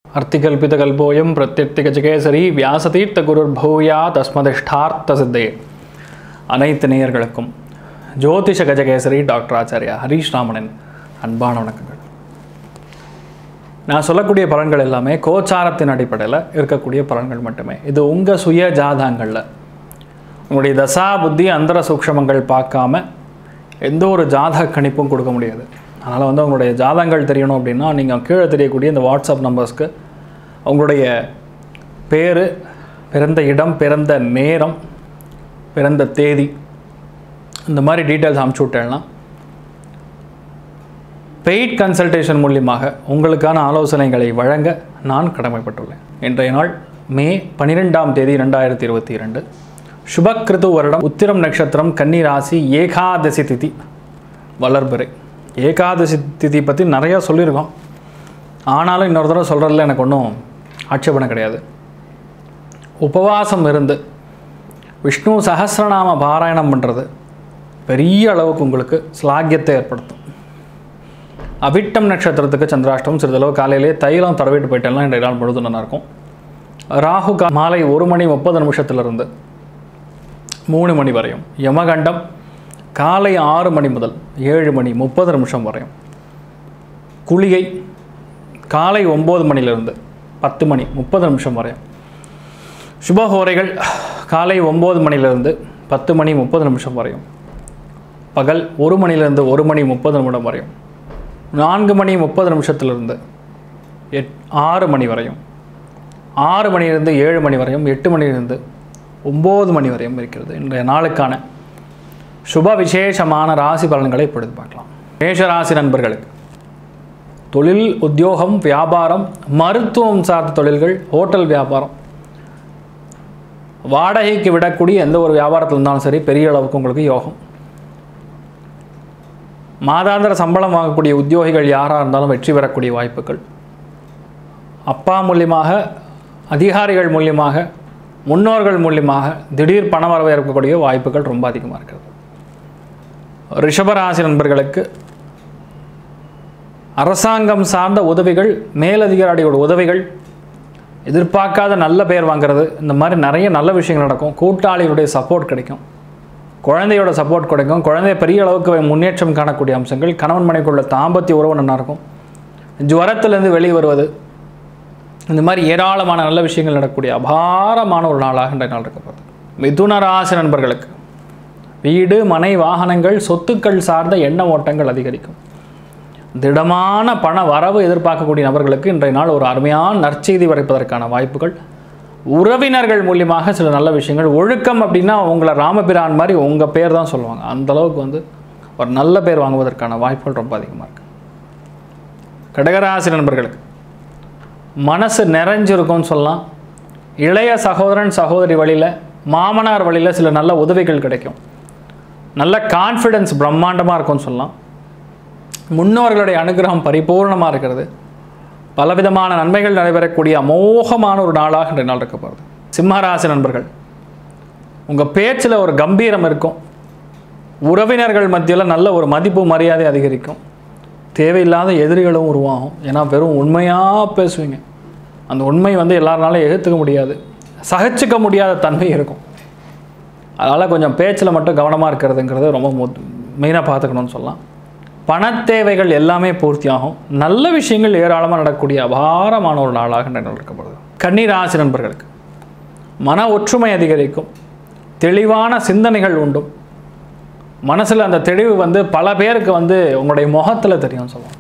அர்த்திகல்பிதகல்போயம் பிரத்யர்த்திகஜகேசரி வியாசதீர்த்த குருர் பூயா தஸ்மதிஷ்டார்த்த சித்தே அனைத்து நேயர்களுக்கும் ஜோதிஷ கஜகேசரி டாக்டர் ஆச்சாரியா ஹரீஷ் ராமனின் அன்பான வணக்கங்கள் நான் சொல்லக்கூடிய பலன்கள் எல்லாமே கோச்சாரத்தின் அடிப்படையில் இருக்கக்கூடிய பலன்கள் மட்டுமே இது உங்கள் சுய ஜாதகங்களில் உங்களுடைய தசா புத்தி அந்தர சூக்ஷமங்கள் பார்க்காம எந்த ஒரு ஜாதக கணிப்பும் கொடுக்க முடியாது அதனால் வந்து உங்களுடைய ஜாதகங்கள் தெரியணும் அப்படின்னா நீங்கள் கீழே தெரியக்கூடிய இந்த வாட்ஸ்அப் நம்பர்ஸ்க்கு உங்களுடைய பேர் பிறந்த இடம் பிறந்த நேரம் பிறந்த தேதி இந்த மாதிரி டீட்டெயில்ஸ் அமுச்சு விட்டேன்னா பெய்ட் கன்சல்டேஷன் மூலியமாக உங்களுக்கான ஆலோசனைகளை வழங்க நான் கடமைப்பட்டுள்ளேன் இன்றைய நாள் மே பன்னிரெண்டாம் தேதி ரெண்டாயிரத்தி இருபத்தி இரண்டு சுபக்கிருது வருடம் உத்திரம் நட்சத்திரம் கன்னி ராசி ஏகாதசி திதி வளர்பிறை ஏகாதசி திதி பற்றி நிறையா சொல்லியிருக்கோம் ஆனாலும் இன்னொரு தடவை சொல்கிறதுல எனக்கு ஒன்றும் ஆட்சேபனை கிடையாது உபவாசம் இருந்து விஷ்ணு சஹஸ்ரநாம பாராயணம் பண்ணுறது பெரிய அளவுக்கு உங்களுக்கு ஸ்லாகியத்தை ஏற்படுத்தும் அவிட்டம் நட்சத்திரத்துக்கு சந்திராஷ்டம் சிறிதளவு காலையிலே தைலம் தடவிட்டு போயிட்டெல்லாம் இன்றைய நாள் முழுதும் நல்லா இருக்கும் ராகு கா மாலை ஒரு மணி முப்பது நிமிஷத்திலிருந்து மூணு மணி வரையும் யமகண்டம் காலை ஆறு மணி முதல் ஏழு மணி முப்பது நிமிஷம் வரையும் குளிகை காலை ஒம்பது மணிலிருந்து பத்து மணி முப்பது நிமிஷம் வரையும் சுபஹோரைகள் காலை ஒம்பது மணிலிருந்து பத்து மணி முப்பது நிமிஷம் வரையும் பகல் ஒரு மணிலிருந்து ஒரு மணி முப்பது நிமிடம் வரையும் நான்கு மணி முப்பது நிமிஷத்திலிருந்து எட் ஆறு மணி வரையும் ஆறு மணியிலிருந்து ஏழு மணி வரையும் எட்டு மணியிலிருந்து ஒம்பது மணி வரையும் இருக்கிறது இன்றைய நாளுக்கான சுப விசேஷமான ராசி பலன்களை இப்பொழுது பார்க்கலாம் மேஷ ராசி நண்பர்களுக்கு தொழில் உத்தியோகம் வியாபாரம் மருத்துவம் சார்ந்த தொழில்கள் ஹோட்டல் வியாபாரம் வாடகைக்கு விடக்கூடிய எந்த ஒரு வியாபாரத்தில் இருந்தாலும் சரி பெரிய அளவுக்கு உங்களுக்கு யோகம் மாதாந்திர சம்பளம் வாங்கக்கூடிய உத்தியோகிகள் யாராக இருந்தாலும் வெற்றி பெறக்கூடிய வாய்ப்புகள் அப்பா மூலியமாக அதிகாரிகள் மூலியமாக முன்னோர்கள் மூலியமாக திடீர் பண வரவு இருக்கக்கூடிய வாய்ப்புகள் ரொம்ப அதிகமாக இருக்கிறது ரிஷபராசி நண்பர்களுக்கு அரசாங்கம் சார்ந்த உதவிகள் மேலதிகாரியோட உதவிகள் எதிர்பார்க்காத நல்ல பேர் வாங்குறது இந்த மாதிரி நிறைய நல்ல விஷயங்கள் நடக்கும் கூட்டாளிகளுடைய சப்போர்ட் கிடைக்கும் குழந்தையோட சப்போர்ட் கிடைக்கும் குழந்தைய பெரிய அளவுக்கு முன்னேற்றம் காணக்கூடிய அம்சங்கள் கணவன் மனைக்குள்ள தாம்பத்திய உறவு நல்லா இருக்கும் ஜுவரத்திலேருந்து வெளியே வருவது இந்த மாதிரி ஏராளமான நல்ல விஷயங்கள் நடக்கக்கூடிய அபாரமான ஒரு நாளாக இன்றைய நாள் இருக்கப்படுது மிதுன ராசி நண்பர்களுக்கு வீடு மனை வாகனங்கள் சொத்துக்கள் சார்ந்த எண்ண ஓட்டங்கள் அதிகரிக்கும் திடமான பண வரவு எதிர்பார்க்கக்கூடிய நபர்களுக்கு இன்றைய நாள் ஒரு அருமையான நற்செய்தி வரைப்பதற்கான வாய்ப்புகள் உறவினர்கள் மூலியமாக சில நல்ல விஷயங்கள் ஒழுக்கம் அப்படின்னா உங்களை ராமபிரான் மாதிரி உங்கள் பேர் தான் சொல்லுவாங்க அந்த அளவுக்கு வந்து ஒரு நல்ல பேர் வாங்குவதற்கான வாய்ப்புகள் ரொம்ப அதிகமாக இருக்குது கடகராசி நண்பர்களுக்கு மனசு நிறைஞ்சிருக்கும்னு சொல்லலாம் இளைய சகோதரன் சகோதரி வழியில் மாமனார் வழியில் சில நல்ல உதவிகள் கிடைக்கும் நல்ல கான்ஃபிடென்ஸ் பிரம்மாண்டமாக இருக்கும்னு சொல்லலாம் முன்னோர்களுடைய அனுகிரகம் பரிபூர்ணமாக இருக்கிறது பலவிதமான நன்மைகள் நடைபெறக்கூடிய அமோகமான ஒரு நாளாக இன்றைய நாள் இருக்கப்படுது சிம்மராசி நண்பர்கள் உங்கள் பேச்சில் ஒரு கம்பீரம் இருக்கும் உறவினர்கள் மத்தியில் நல்ல ஒரு மதிப்பு மரியாதை அதிகரிக்கும் தேவையில்லாத எதிரிகளும் உருவாகும் ஏன்னா வெறும் உண்மையாக பேசுவீங்க அந்த உண்மை வந்து எல்லாருனாலும் எதிர்த்துக்க முடியாது சகிச்சுக்க முடியாத தன்மை இருக்கும் அதனால் கொஞ்சம் பேச்சில் மட்டும் கவனமாக இருக்கிறதுங்கிறது ரொம்ப மெயினாக பார்த்துக்கணும்னு சொல்லலாம் பணத்தேவைகள் எல்லாமே பூர்த்தியாகும் நல்ல விஷயங்கள் ஏராளமாக நடக்கக்கூடிய அபாரமான ஒரு நாளாக நடக்கப்படுது கன்னிராசி நண்பர்களுக்கு மன ஒற்றுமை அதிகரிக்கும் தெளிவான சிந்தனைகள் உண்டும் மனசில் அந்த தெளிவு வந்து பல பேருக்கு வந்து உங்களுடைய முகத்தில் தெரியும் சொல்லுவோம்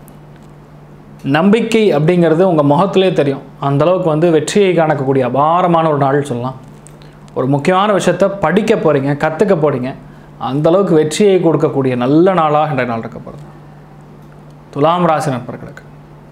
நம்பிக்கை அப்படிங்கிறது உங்கள் முகத்திலே தெரியும் அந்தளவுக்கு வந்து வெற்றியை காணக்கூடிய அபாரமான ஒரு நாள் சொல்லலாம் ஒரு முக்கியமான விஷயத்த படிக்க போகிறீங்க கற்றுக்க போகிறீங்க அந்தளவுக்கு வெற்றியை கொடுக்கக்கூடிய நல்ல நாளாக இன்றைய நாள் இருக்கப்படுது துலாம் ராசி நண்பர்களுக்கு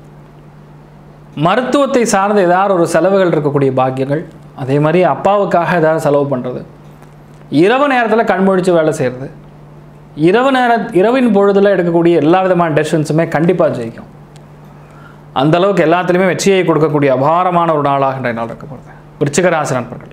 மருத்துவத்தை சார்ந்த ஏதாவது ஒரு செலவுகள் இருக்கக்கூடிய பாக்கியங்கள் அதே மாதிரி அப்பாவுக்காக ஏதாவது செலவு பண்ணுறது இரவு நேரத்தில் கண்மொழிச்சு வேலை செய்கிறது இரவு நேர இரவின் பொழுதில் எடுக்கக்கூடிய எல்லா விதமான டெசிஷன்ஸுமே கண்டிப்பாக ஜெயிக்கும் அந்த அளவுக்கு எல்லாத்துலேயுமே வெற்றியை கொடுக்கக்கூடிய அபாரமான ஒரு நாளாக இன்றைய நாள் இருக்கப்படுது விருச்சிக ராசி நண்பர்கள்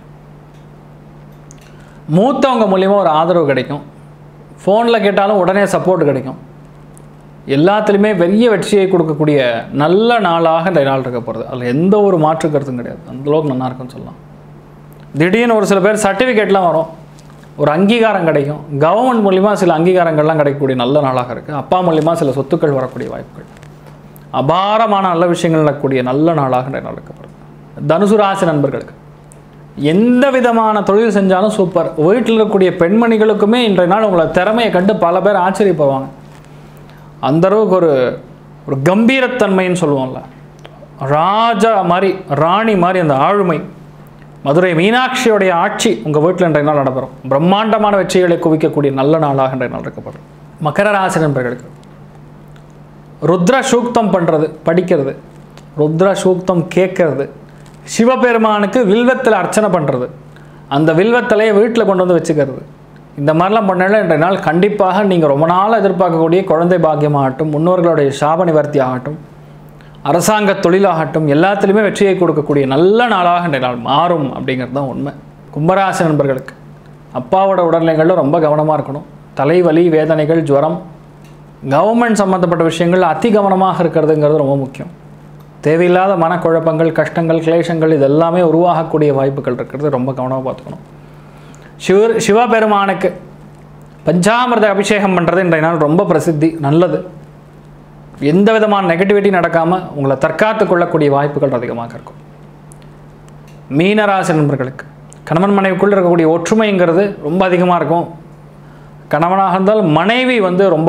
மூத்தவங்க மூலியமாக ஒரு ஆதரவு கிடைக்கும் ஃபோனில் கேட்டாலும் உடனே சப்போர்ட் கிடைக்கும் எல்லாத்துலேயுமே பெரிய வெற்றியை கொடுக்கக்கூடிய நல்ல நாளாக இந்த நாள் இருக்க போகிறது அதில் எந்த ஒரு மாற்று கருத்தும் கிடையாது அந்த அளவுக்கு நல்லா இருக்குன்னு சொல்லலாம் திடீர்னு ஒரு சில பேர் சர்டிஃபிகேட்லாம் வரும் ஒரு அங்கீகாரம் கிடைக்கும் கவர்மெண்ட் மூலிமா சில அங்கீகாரங்கள்லாம் கிடைக்கக்கூடிய நல்ல நாளாக இருக்குது அப்பா மூலிமா சில சொத்துக்கள் வரக்கூடிய வாய்ப்புகள் அபாரமான நல்ல விஷயங்கள் நடக்கக்கூடிய நல்ல நாளாக இந்த நாள் இருக்கப்படுது தனுசு ராசி நண்பர்களுக்கு எந்த விதமான தொழில் செஞ்சாலும் சூப்பர் வீட்டில் இருக்கக்கூடிய பெண்மணிகளுக்குமே இன்றைய நாள் உங்களை திறமையை கண்டு பல பேர் ஆச்சரியப்படுவாங்க அந்த அளவுக்கு ஒரு ஒரு கம்பீரத்தன்மைன்னு சொல்லுவோம்ல ராஜா மாதிரி ராணி மாதிரி அந்த ஆளுமை மதுரை மீனாட்சியோடைய ஆட்சி உங்கள் வீட்டில் இன்றைய நாள் நடைபெறும் பிரம்மாண்டமான வெற்றிகளை குவிக்கக்கூடிய நல்ல நாளாக இன்றைய நாள் இருக்கப்படும் மகர ராசி நண்பர்களுக்கு ருத்ர சூக்தம் பண்ணுறது படிக்கிறது ருத்ர சூக்தம் கேட்கறது சிவபெருமானுக்கு வில்வத்தில் அர்ச்சனை பண்ணுறது அந்த வில்வத்தலையை வீட்டில் கொண்டு வந்து வச்சுக்கிறது இந்த மாதிரிலாம் பண்ணல இன்றைய நாள் கண்டிப்பாக நீங்கள் ரொம்ப நாள் எதிர்பார்க்கக்கூடிய குழந்தை பாக்கியமாகட்டும் முன்னோர்களுடைய சாப நிவர்த்தி ஆகட்டும் அரசாங்க தொழிலாகட்டும் எல்லாத்துலேயுமே வெற்றியை கொடுக்கக்கூடிய நல்ல நாளாக இன்றைய நாள் மாறும் அப்படிங்கிறது தான் உண்மை கும்பராசி நண்பர்களுக்கு அப்பாவோட உடல்நிலைகளில் ரொம்ப கவனமாக இருக்கணும் தலைவலி வேதனைகள் ஜுவரம் கவர்மெண்ட் சம்மந்தப்பட்ட விஷயங்கள் அதி கவனமாக இருக்கிறதுங்கிறது ரொம்ப முக்கியம் தேவையில்லாத மனக்குழப்பங்கள் கஷ்டங்கள் கிளேஷங்கள் இதெல்லாமே உருவாகக்கூடிய வாய்ப்புகள் இருக்கிறது ரொம்ப கவனமாக பார்த்துக்கணும் சிவ சிவபெருமானுக்கு பஞ்சாமிர்த அபிஷேகம் பண்ணுறது இன்றைய நாள் ரொம்ப பிரசித்தி நல்லது எந்த விதமான நெகட்டிவிட்டி நடக்காமல் உங்களை தற்காத்து கொள்ளக்கூடிய வாய்ப்புகள் அதிகமாக இருக்கும் மீனராசி நண்பர்களுக்கு கணவன் மனைவிக்குள்ள இருக்கக்கூடிய ஒற்றுமைங்கிறது ரொம்ப அதிகமாக இருக்கும் கணவனாக இருந்தால் மனைவி வந்து ரொம்ப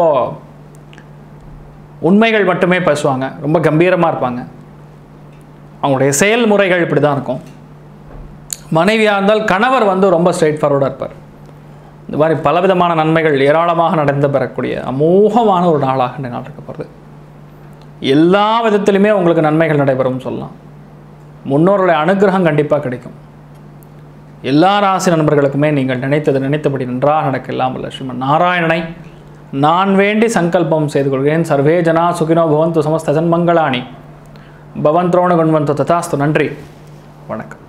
உண்மைகள் மட்டுமே பேசுவாங்க ரொம்ப கம்பீரமாக இருப்பாங்க அவங்களுடைய செயல்முறைகள் இப்படி தான் இருக்கும் மனைவியாக இருந்தால் கணவர் வந்து ரொம்ப ஸ்ட்ரெயிட் ஃபார்வர்டாக இருப்பார் இந்த மாதிரி பலவிதமான நன்மைகள் ஏராளமாக நடந்து பெறக்கூடிய அமோகமான ஒரு நாளாக இந்த நாள் இருக்கப்படுது எல்லா விதத்திலுமே உங்களுக்கு நன்மைகள் நடைபெறும் சொல்லலாம் முன்னோர்களுடைய அனுகிரகம் கண்டிப்பாக கிடைக்கும் எல்லா ராசி நண்பர்களுக்குமே நீங்கள் நினைத்தது நினைத்தபடி நன்றாக நடக்க இல்லாமல் ஸ்ரீமன் நாராயணனை நான் வேண்டி சங்கல்பம் செய்து கொள்கிறேன் சர்வே ஜனா சுகினோ பவந்து சமஸ்த ஜன்மங்களாணி பவந்த்ரோண குண்வந்து ததாஸ்து நன்றி வணக்கம்